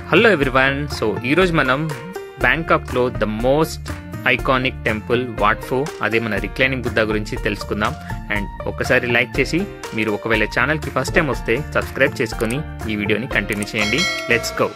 hello everyone so ఈరోజు మనం బ్యాంకాక్లో the most iconic temple Wat Pho అదే మన రిక్లైనింగ్ బుద్ధ గురించి తెలుసుకుందాం అండ్ ఒకసారి లైక్ చేసి మీరు ఒకవేళ ఛానల్కి ఫస్ట్ టైం వస్తే సబ్స్క్రైబ్ చేసుకొని ఈ వీడియోని కంటిన్యూ చేయండి లెట్స్ గో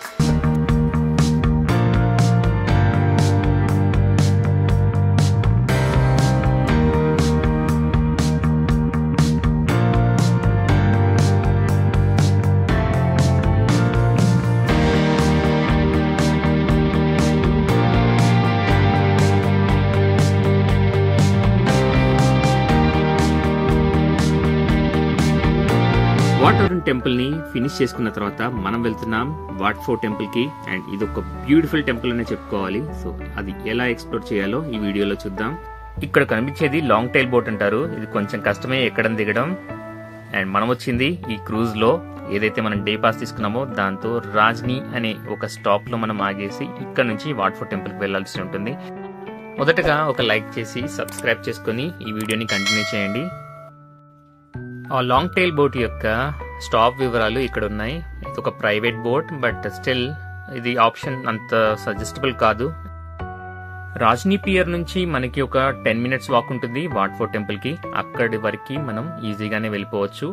వాటోరన్ టెంపుల్ ని ఫినిష్ చేసుకున్న తర్వాత మనం వెళ్తున్నాం వాట్ఫో టెంపుల్ కి అండ్ ఇది ఒక బ్యూటిఫుల్ టెంపుల్ అనే చెప్పుకోవాలి సో అది ఎలా ఎక్స్ప్లోర్ చేయాలో ఈ వీడియోలో చూద్దాం ఇక్కడ కనిపించేది లాంగ్ టైల్ బోట్ అంటారు ఇది కొంచెం కష్టమే ఎక్కడం దిగడం అండ్ మనం వచ్చింది ఈ క్రూజ్ లో ఏదైతే మనం డే పాస్ తీసుకున్నామో దాంతో రాజ్ని అనే ఒక స్టాప్ లో మనం ఆగేసి ఇక్కడ నుంచి వాట్ఫో టెంపుల్ కి వెళ్లాల్సి ఉంటుంది మొదటగా ఒక లైక్ చేసి సబ్స్క్రైబ్ చేసుకొని ఈ వీడియోని కంటిన్యూ చేయండి ఆ లాంగ్ టైల్ బోట్ యొక్క స్టాప్ వివరాలు ఇక్కడ ఉన్నాయి ఇది ఒక ప్రైవేట్ బోట్ బట్ స్టిల్ ఇది ఆప్షన్ అంత సజెస్టబుల్ కాదు రాజ్ని పియర్ నుంచి మనకి ఒక టెన్ మినిట్స్ వాక్ ఉంటుంది వాట్ఫోర్ టెంపుల్ కి అక్కడి వరకు మనం ఈజీగానే వెళ్ళిపోవచ్చు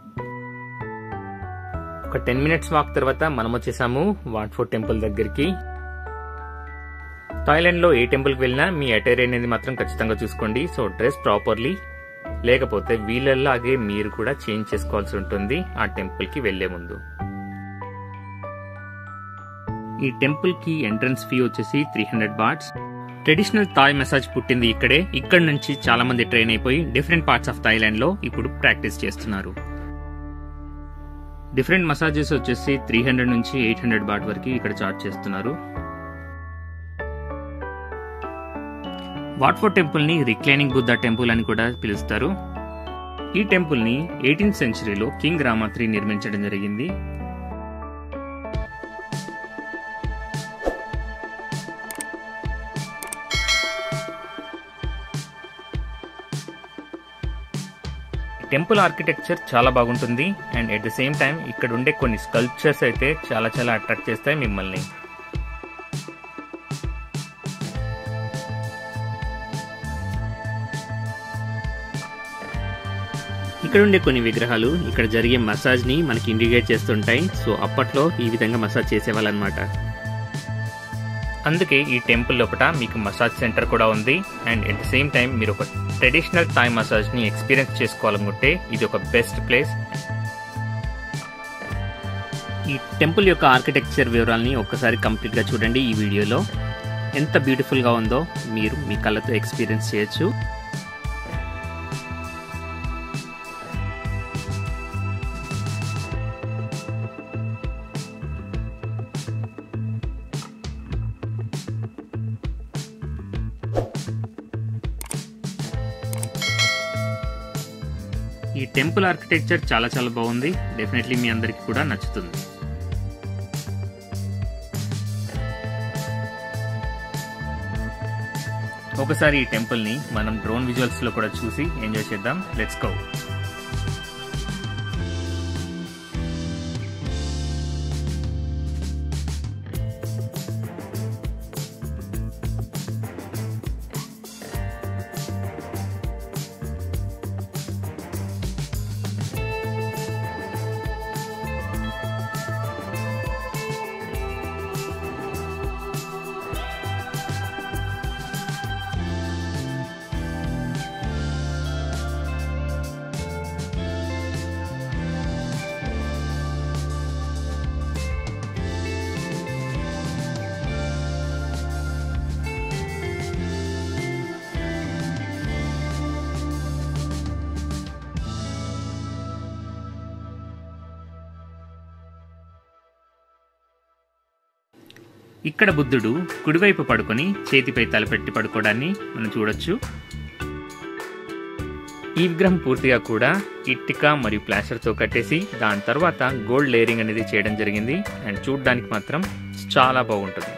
ఒక టెన్ మినిట్స్ వాక్ తర్వాత మనం వచ్చేసాము వాట్ఫోర్ టెంపుల్ దగ్గరికి థాయిలాండ్ లో ఏ టెంపుల్ కి వెళ్ళినా మీ అటైర్ అనేది మాత్రం ఖచ్చితంగా చూసుకోండి సో డ్రెస్ ప్రాపర్లీ లేకపోతే వీళ్ళలాగే మీరు కూడా చేంజ్ చేసుకోవాల్సి ఉంటుంది ఆ టెంపుల్ కి వెళ్లే ముందు ఈ టెంపుల్ కి ఎంట్రన్స్ ఫీ వచ్చేసి three hundred bahts traditional Thai massage పుట్టింది ఇక్కడే ఇక్కడ నుంచి చాలా మంది ట్రైన్ అయిపోయి డిఫరెంట్ పార్ట్స్ ఆఫ్ థాయిలాండ్ లో ఇప్పుడు ప్రాక్టీస్ చేస్తున్నారు డిఫరెంట్ మసాజెస్ వచ్చేసి త్రీ హండ్రెడ్ నుంచి ఎయిట్ హండ్రెడ్ బాట్ వరకు ఇక్కడ చార్జ్ చేస్తున్నారు వాట్ఫోర్ టెంపుల్ ని రిక్లైనింగ్ బుద్ధ టెంపుల్ అని కూడా పిలుస్తారు ఈ టెంపుల్ ని ఎయిటీన్త్ సెంచరీలో కింగ్ రామాత్రి నిర్మించడం జరిగింది టెంపుల్ ఆర్కిటెక్చర్ చాలా బాగుంటుంది and at the same time ఇక్కడ ఉండే కొన్ని స్కల్ప్చర్స్ అయితే చాలా చాలా అట్రాక్ట్ చేస్తాయి మిమ్మల్ని ఇక్కడ ఉండే కొన్ని విగ్రహాలు ఇక్కడ జరిగే మసాజ్ ని మనకి ఇండికేట్ చేస్తుంటాయి సో అప్పట్లో ఈ విధంగా మసాజ్ చేసేవాళ్ళనమాట అందుకే ఈ టెంపుల్ లోపల మీకు మసాజ్ సెంటర్ కూడా ఉంది and at the same time మీరు ఒక ట్రెడిషనల్ థాయ్ మసాజ్ ని ఎక్స్పీరియన్స్ చేసుకోవాలనుకుంటే ఇది ఒక బెస్ట్ ప్లేస్ ఈ టెంపుల్ యొక్క ఆర్కిటెక్చర్ వివరాలని ఒక్కసారి కంప్లీట్ గా చూడండి ఈ వీడియోలో ఎంత బ్యూటిఫుల్ గా ఉందో మీరు మీ కళ్ళతో ఎక్స్పీరియన్స్ చేయొచ్చు ఈ టెంపుల్ ఆర్కిటెక్చర్ చాలా చాలా బాగుంది డెఫినెట్లీ మీ అందరికి కూడా నచ్చుతుంది ఒకసారి ఈ టెంపుల్ ని మనం డ్రోన్ విజువల్స్ లో కూడా చూసి ఎంజాయ్ చేద్దాం లెట్స్ గో ఇక్కడ బుద్ధుడు కుడివైపు పడుకొని చేతిపై తలపెట్టి పడుకోవడాన్ని మనం చూడొచ్చు ఈ విగ్రహం పూర్తిగా కూడా ఇట్టిక మరియు ప్లాస్టర్తో కట్టేసి దాని తర్వాత గోల్డ్ లేయరింగ్ అనేది చేయడం జరిగింది అండ్ చూడడానికి మాత్రం చాలా బాగుంటుంది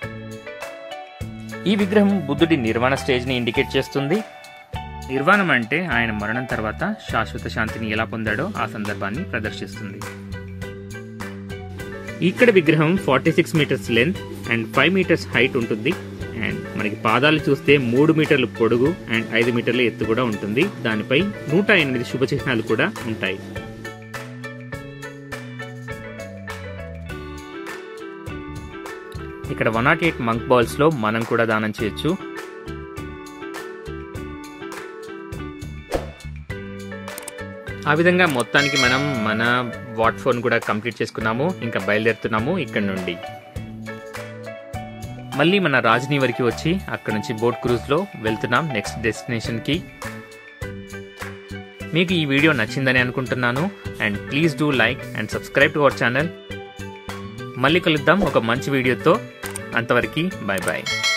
ఈ విగ్రహం బుద్ధుడి నిర్వాణ స్టేజ్ని ఇండికేట్ చేస్తుంది నిర్వాణం అంటే ఆయన మరణం తర్వాత శాశ్వత శాంతిని ఎలా పొందాడో ఆ సందర్భాన్ని ప్రదర్శిస్తుంది ఇక్కడ విగ్రహం forty six metres length and five metres height ఉంటుంది అండ్ మనకి పాదాలు చూస్తే మూడు మీటర్లు పొడుగు అండ్ ఐదు మీటర్ల ఎత్తు కూడా ఉంటుంది దానిపై నూట ఎనిమిది శుభ చిహ్నాలు కూడా ఉంటాయి ఇక్కడ one nought eight monk bowls లో మనం కూడా దానం చేయొచ్చు ఆ విధంగా మొత్తానికి మనం మన వాట్ ఫోన్ కూడా కంప్లీట్ చేసుకున్నాము ఇంకా బయలుదేరుతున్నాము ఇక్కడ నుండి మళ్ళీ మన రాజనీ వరకు వచ్చి అక్కడ నుంచి బోట్ క్రూజ్ లో వెళ్తున్నాం నెక్స్ట్ డెస్టినేషన్ కి మీకు ఈ వీడియో నచ్చిందని అనుకుంటున్నాను and please do like and subscribe to our channel మళ్ళీ కలుద్దాం ఒక మంచి వీడియోతో అంతవరకు బాయ్ బాయ్